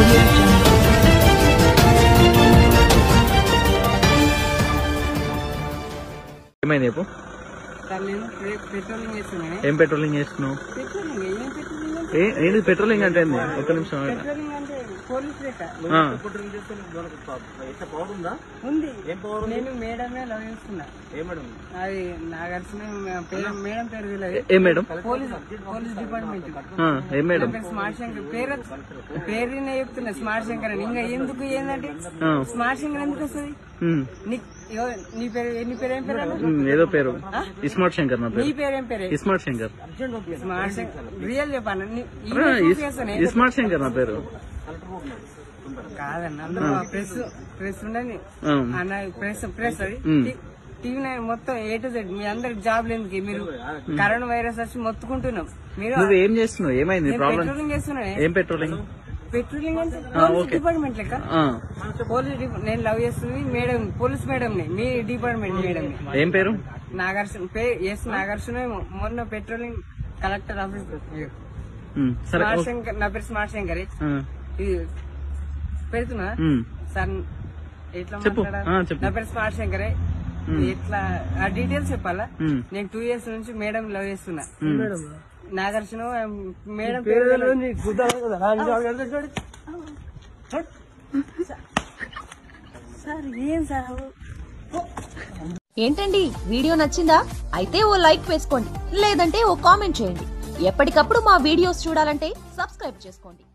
audio jungle. ఏమైంది చెప్పు sir నేను పె- పెట్రోలింగ్ చేస్తున్నాను ఏం పెట్రోలింగ్ చేస్తున్నావు పెట్రోలింగ్ ఏం పెట్రోలింగ్ అంటే ఏ ఏంటి పెట్రోలింగ్ అంటే ఏంది ఒక్క నిమిషం ఆగు. పెట్రోలింగ్ అంటే పోలీస్ రేఖ ఆ, ఉంది నేను మేడమే లవ్ చేస్తున్నా అది నాగార్జున పేరు మేడం పేరు తెలియదు ఏం మేడం పోలీస్ పోలీస్ డిపార్ట్మెంట్ ఆ, ఏం మేడం నా పేరు స్మార్ట్ శంకర్ పేరు పేరు నేను చెప్తున్నా స్మార్ట్ శంకర్ అని ఇంకా ఎందుకు ఏంటంటే ఆ, స్మార్ట్ శంకర్ ఎందుకు వస్తుంది ఉమ్, నీ ఎవ- నీ పేరు నీ పేరు ఏం పేరు అన్న? ఉమ్, ఏదో పేరు ఇస్మార్ట్ శంకర్ నా నీ పేరు పేరు ఏం పేరు ఇస్మార్ట్ శంకర్ స్మార్ట్ శంకర్ రియల్ చెప్పాను నీ- ఈ ఆ, రోజు ఇస్- చూపిస్తానే. ఇస్మార్ట్ శంకర్ నా పేరు కాదన్న అందులో ప్రెస్ ప్రెస్ ఉండని ఆ, అన్న ప్రెస్ ప్రెస్ అది మ్. టీ- టీవీ నైన్ మొత్తం ఏ టు జెడ్ మీ అందరికి జాబ్లు ఎందుకు మీరు కరోనా వైరస్ వచ్చి మొత్తుకుంటున్నాం మీరు నువ్వు ఏం చేస్తున్నావు ఏమైంది నేను ప్రాబ్లం పెట్రోలింగ్ చేస్తున్నా ఏం పెట్రోలింగ్ పెట్రోలింగ్ అంటే ఆ, పోలీస్ ఓకే. డిపార్ట్మెంట్ లెక్క ఆ, పోలీస్ డిపా- నేను లవ్ చేస్తుంది మేడం పోలీస్ మేడం ని మీ డిపార్ట్మెంట్ మేడం ని ఏం పేరు నాగార్జున పే ఎస్ నాగార్జున మొన్న పెట్రోలింగ్ కలెక్టర్ ఆఫీస్ ఉమ్, సరే స్మార్ట్ ఓకే. శంకర్ నా పేరు స్మార్ట్ శంకర్ ఆ, ఇది పెడుతున్నా ఉమ్, సార్ ఎట్లా చెప్పు. మాట్లాడాలి? ఆ, చెప్పు. నా పేరు స్మార్ట్ శంకరే ఎట్లా ఆ డీటెయిల్స్ చెప్పాలా ఉమ్, నేను టూ ఇయర్స్ నుంచి మేడం లవ్ చేస్తున్నా నాగార్జున మేడం పేరు తెలియదు. సార్ ఏం సార్ ఏంటండి వీడియో నచ్చిందా అయితే ఓ లైక్ వేసుకోండి లేదంటే ఓ కామెంట్ చేయండి ఎప్పటికప్పుడు మా వీడియోస్ చూడాలంటే సబ్స్క్రైబ్ చేసుకోండి